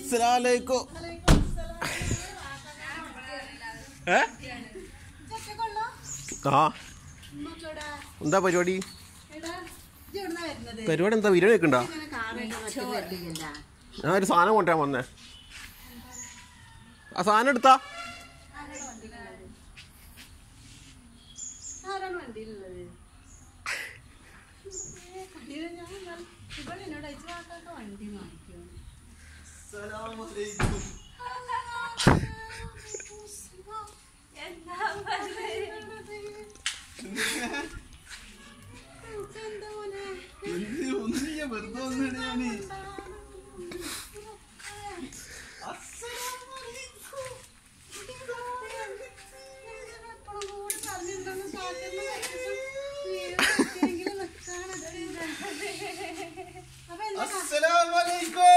അസ്സലാമലൈക്കും ഏ ആ എന്താ പരിപാടി പരിപാടി എന്താ ബിരിയാണി വെക്കണ്ട ഞാൻ ഒരു സാധനം കൊണ്ടുവരാൻ വന്നേ ആ സാധനം എടുത്താ ആരാണ് വണ്ടിയിലുള്ളത് കടയിൽ ഞാൻ വന്നാൽ ഇവിടെ എന്നോട് അയച്ചു വാക്കാത്ത വണ്ടി വാങ്ങിക്കും എന്താ എന്താ മോനെ വെറുതെ ഒന്നിട്ട് ഞാന് അസ്സലാമലൈക്കും